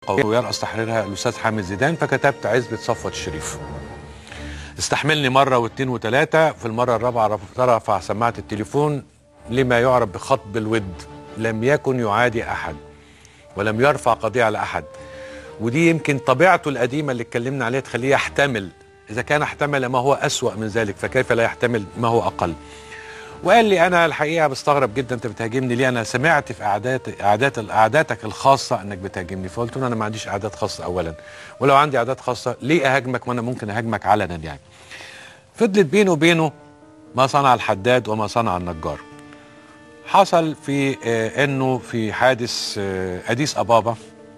القومية ويرأس تحريرها الأستاذ حامد زيدان فكتبت عزبة صفوة الشريف استحملني مرة واثنين وثلاثة في المرة الرابعة رف- رفع سماعة التليفون لما يعرف بخطب الود لم يكن يعادي أحد ولم يرفع قضية على أحد ودي يمكن طبيعته القديمة اللي اتكلمنا عليها تخليه يحتمل إذا كان احتمل ما هو أسوأ من ذلك فكيف لا يحتمل ما هو أقل وقال لي انا الحقيقه بستغرب جدا انت بتهاجمني ليه انا سمعت في قعدات قعدات قعداتك الخاصه انك بتهاجمني فقلت له انا ما عنديش قعدات خاصه اولا ولو عندي قعدات خاصه ليه اهاجمك وانا ممكن اهاجمك علنا يعني فضلت بينه وبينه ما صنع الحداد وما صنع النجار حصل في آه انه في حادث آه اديس ابابا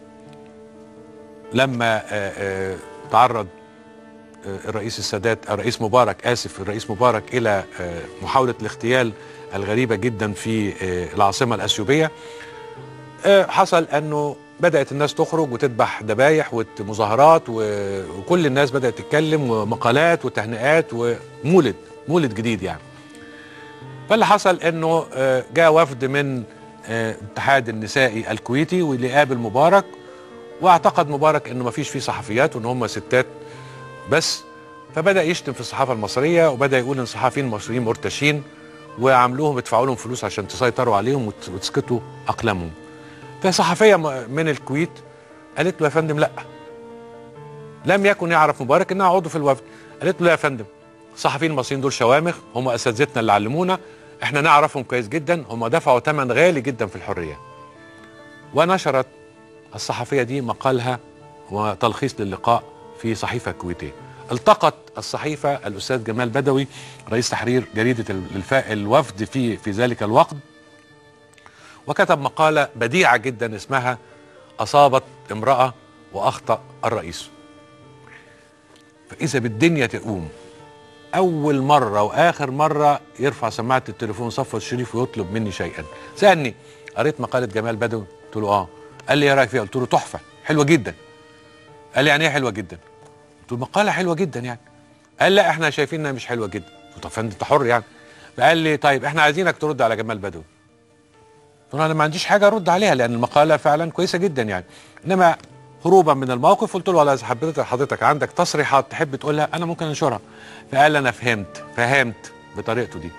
لما آه آه تعرض آه، الرئيس السادات الرئيس مبارك اسف الرئيس مبارك الى آه، محاوله الاغتيال الغريبه جدا في آه، العاصمه الاثيوبيه آه، حصل انه بدات الناس تخرج وتذبح ذبايح ومظاهرات و- وكل الناس بدات تتكلم ومقالات وتهنئات ومولد مولد جديد يعني فاللي حصل انه آه، جاء وفد من آه، الاتحاد النسائي الكويتي واللي قابل مبارك واعتقد مبارك انه ما فيش فيه صحفيات وان هم ستات بس فبدا يشتم في الصحافه المصريه وبدا يقول ان الصحفيين المصريين مرتشين وعملوهم يدفعوا لهم فلوس عشان تسيطروا عليهم وت- وتسكتوا اقلامهم فصحفيه م- من الكويت قالت له يا فندم لا لم يكن يعرف مبارك انها عضو في الوفد قالت له لا يا فندم الصحفيين المصريين دول شوامخ هم اساتذتنا اللي علمونا احنا نعرفهم كويس جدا هم دفعوا ثمن غالي جدا في الحريه ونشرت الصحفيه دي مقالها وتلخيص للقاء في صحيفه كويتيه التقط الصحيفه الاستاذ جمال بدوي رئيس تحرير جريده الفاء الوفد في في ذلك الوقت وكتب مقاله بديعه جدا اسمها اصابت امراه واخطا الرئيس فاذا بالدنيا تقوم اول مره واخر مره يرفع سماعه التليفون صفوت الشريف ويطلب مني شيئا سالني قريت مقاله جمال بدوي قلت له اه قال لي ايه رايك فيها قلت له تحفه حلوه جدا قال لي يعني ايه حلوه جدا قلت له مقاله حلوه جدا يعني قال لا احنا شايفين انها مش حلوه جدا قلت له طب فندم انت حر يعني فقال لي طيب احنا عايزينك ترد على جمال بدوي قلت له انا ما عنديش حاجه ارد عليها لان المقاله فعلا كويسه جدا يعني انما هروبا من الموقف قلت له والله اذا حضرتك حضرتك عندك تصريحات تحب تقولها انا ممكن انشرها فقال انا فهمت فهمت بطريقته دي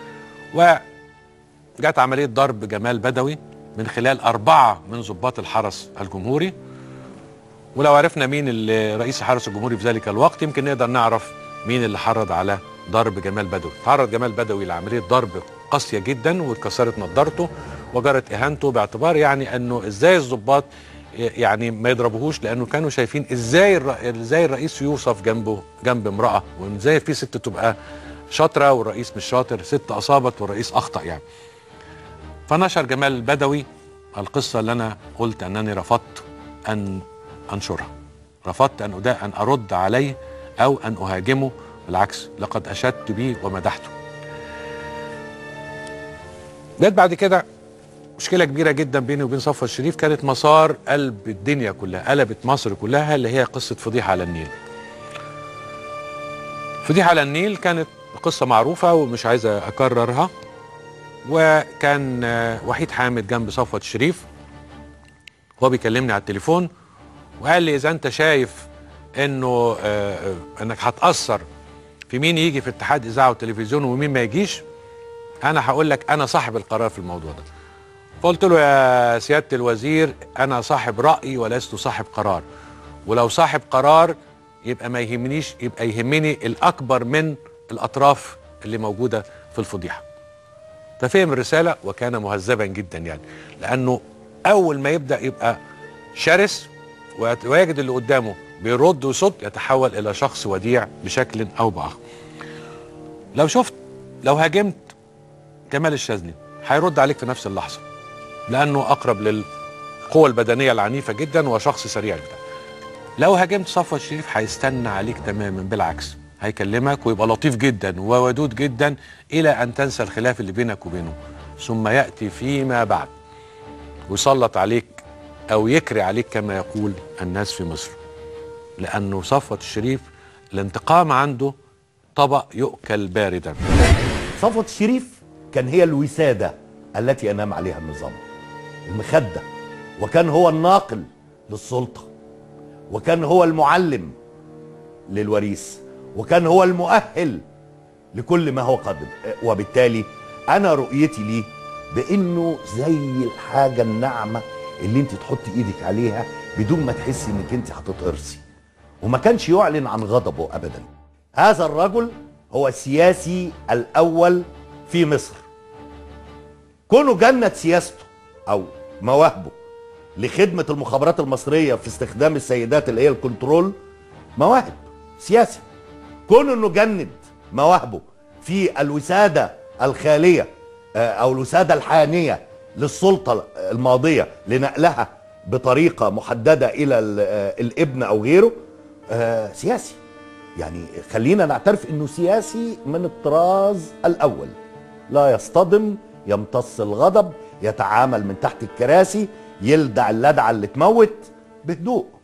وجت عمليه ضرب جمال بدوي من خلال اربعه من ضباط الحرس الجمهوري ولو عرفنا مين اللي رئيس الحرس الجمهوري في ذلك الوقت يمكن نقدر نعرف مين اللي حرض على ضرب جمال بدوي تعرض جمال بدوي لعمليه ضرب قاسيه جدا واتكسرت نضارته وجرت اهانته باعتبار يعني انه ازاي الضباط يعني ما يضربوهوش لانه كانوا شايفين ازاي الر... ازاي الرئيس يوصف جنبه جنب امراه وازاي في ست تبقى شاطره والرئيس مش شاطر ست اصابت والرئيس اخطا يعني فنشر جمال البدوي القصه اللي انا قلت انني رفضت ان انشرها رفضت ان أدا ان ارد عليه او ان اهاجمه بالعكس لقد اشدت به ومدحته جت بعد كده مشكله كبيره جدا بيني وبين صفوة الشريف كانت مسار قلب الدنيا كلها قلبت مصر كلها اللي هي قصه فضيحه على النيل فضيحه على النيل كانت قصه معروفه ومش عايز اكررها وكان آه، وحيد حامد جنب صفوة الشريف هو بيكلمني على التليفون وقال لي اذا انت شايف انه آه، آه، انك هتاثر في مين يجي في اتحاد اذاعه وتلفزيون ومين ما يجيش انا هقول لك انا صاحب القرار في الموضوع ده فقلت له يا سياده الوزير انا صاحب راي ولست صاحب قرار ولو صاحب قرار يبقى ما يهمنيش يبقى يهمني الاكبر من الاطراف اللي موجوده في الفضيحه ففهم الرساله وكان مهذبا جدا يعني لانه اول ما يبدا يبقى شرس ويت- ويجد اللي قدامه بيرد ويصد يتحول الى شخص وديع بشكل او باخر لو شفت لو هاجمت كمال الشاذلي هيرد عليك في نفس اللحظه لانه اقرب للقوة البدنيه العنيفه جدا وشخص سريع جدا لو هاجمت صفوة الشريف هيستنى عليك تماما بالعكس هيكلمك ويبقى لطيف جدا وودود جدا الى ان تنسى الخلاف اللي بينك وبينه ثم ياتي فيما بعد ويسلط عليك او يكري عليك كما يقول الناس في مصر لانه صفوة الشريف الانتقام عنده طبق يؤكل باردا صفوة الشريف كان هي الوسادة التي أنام عليها النظام المخدة وكان هو الناقل للسلطه وكان هو المعلم للوريث وكان هو المؤهل لكل ما هو قادم وبالتالي انا رؤيتي ليه بانه زي الحاجه الناعمه اللي انت تحط ايدك عليها بدون ما تحسي انك انت هتتقرصي وما كانش يعلن عن غضبه ابدا هذا الرجل هو السياسي الاول في مصر كونه جنت سياسته او مواهبه لخدمه المخابرات المصريه في استخدام السيدات اللي هي الكنترول مواهب سياسي كونه انه جند مواهبه في الوساده الخاليه آه، او الوساده الحانيه للسلطه الماضيه لنقلها بطريقه محدده الى ال- آه، الابن او غيره آه، سياسي يعني خلينا نعترف انه سياسي من الطراز الاول لا يصطدم يمتص الغضب يتعامل من تحت الكراسي يلدع اللدعه اللي تموت بهدوء